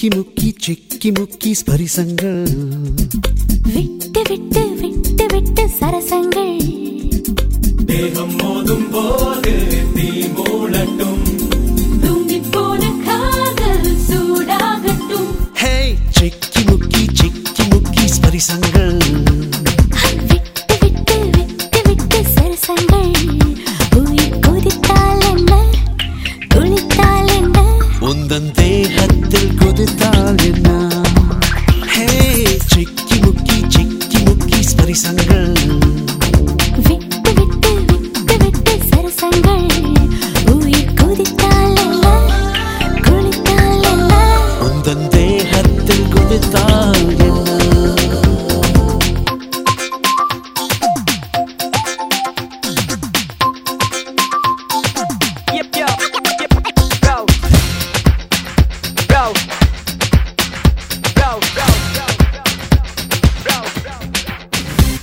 ചിക്കി മുക്കി ചിക്കി മുക്കി സ്പരിസങ്ങൾ விட்டு விட்டு விட்டு விட்டு சரசங்கள் தேகம் மோதும் போது தீ மூளட்டும் தூங்கிப் போன காதல் சூடாகட்டும் ഹേ ചിക്കി മുക്കി ചിക്കി മുക്കി സ്പരിസങ്ങൾ விட்டு விட்டு விட்டு விட்டு சரசங்கள் உயிர் கொதித்தால் என்ன குளித்தால் என்ன ഉന്തൻ ദേഹത്തിൽ കൊതിത്താൽ എന്ന ഹേ ചിക്കി മുക്കി ചിക്കി മുക്കി സ്പരിസങ്ങൾ விட்டு விட்டு விட்டு விட்டு சரசங்கள் உயிர் கொதித்தால் என்ன குளித்தால் என்ன ഉന്തൻ ദേഹത്തിൽ കൊതിത്താൽ എന്ന Yep, yo. Yep, go. Go. Go, go, go, go. Go, go.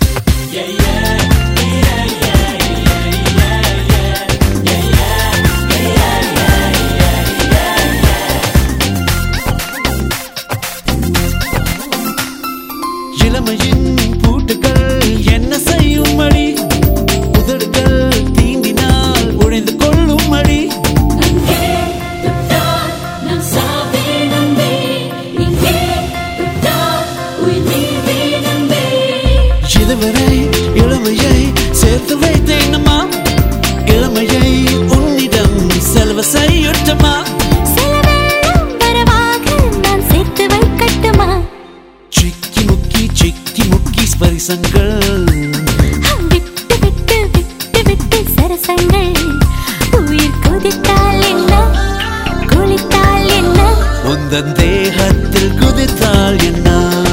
இளமையின் பூட்டுகள் என்ன செய்யும் அடி உதடுகள் தீண்டினால் உழைந்து கொள்ளும் அடி அங்கே தொட்டால் நான் சாவேன் அன்பே இங்கே தொட்டால் உயிர் நீவேன் அன்பே இதுவரை இளமையை சேர்த்து வைத்தேன் அம்மா இளமையை உன்னிடம் செலவு செய்யட்டுமா சில வெள்ளம் வரவாக நான் சேர்த்து வைக்கட்டுமா சிக்கி முக்கி சிக்கி முக்கி ஸ்பரிசங்கள் விட்டு விட்டு விட்டு விட்டு சரசங்கள் உயிர் கொதித்தால் என்ன குளித்தால் என்ன உந்தன் தேகத்தில் குதித்தால் என்ன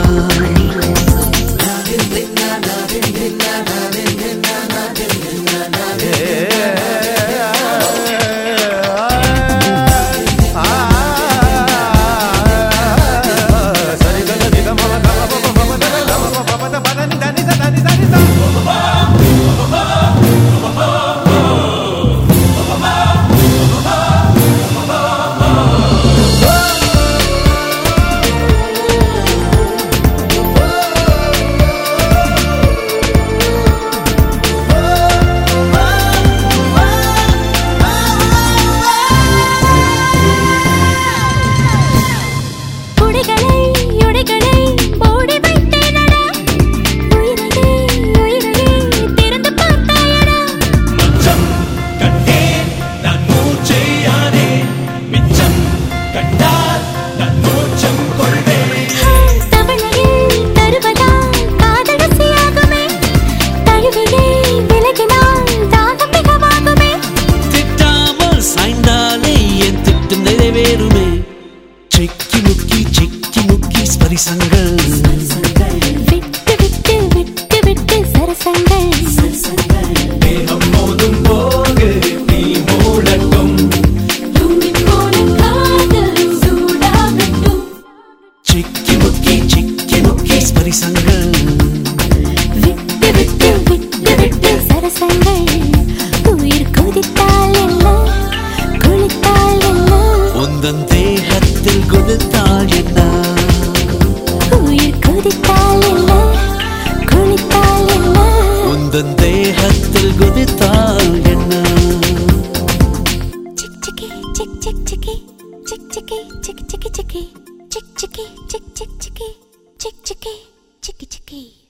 குடிகளை உடைகளை மூடி வைத்தேனடா உயிரையே உயிரையே திறந்து பார்த்தாயடா மச்சம் கண்டேன் நான் மூச்சையானேன் மிச்சம் கண்டால் நான் மூச்சம் கொள்வேன் தவளையில் தருவதால் காதல் ருசியாகுமே தழுவிலே விலகினால் தாகம் மிகவாகுமே திட்டாமல் சாய்ந்தாலே என் திட்டம் நிறைவேறுமே சிக்கி முக்கி சிக்கி முக்கி ஸ்பரிசங்கள் விட்டு விட்டு விட்டு விட்டு சரசங்கள் தேகம் மோதும் போது தீ மூளட்டும் தூங்கிப் போன காதல் சூடாகட்டும் ചിക്കി മുക്കി ചിക്കി മുക്കി സ്പരിസങ്ങൾ விட்டு விட்டு விட்டு விட்டு சரசங்கள் உயிர் கொதித்தால் என்ன குளித்தால் என்ன ഉന്തൻ ദേഹത്തിൽ കൊടുത്താൽ എന്ന உயிர் கொதித்தால் என்ன குளித்தால் என்ன ഉന്തൻ ദേഹത്തിൽ കൊടുത്താൽ എന്ന chick chicky chick chick chicky chick chicky chick chicky chicky chick chicky chick chick chicky chick chicky chicky chicky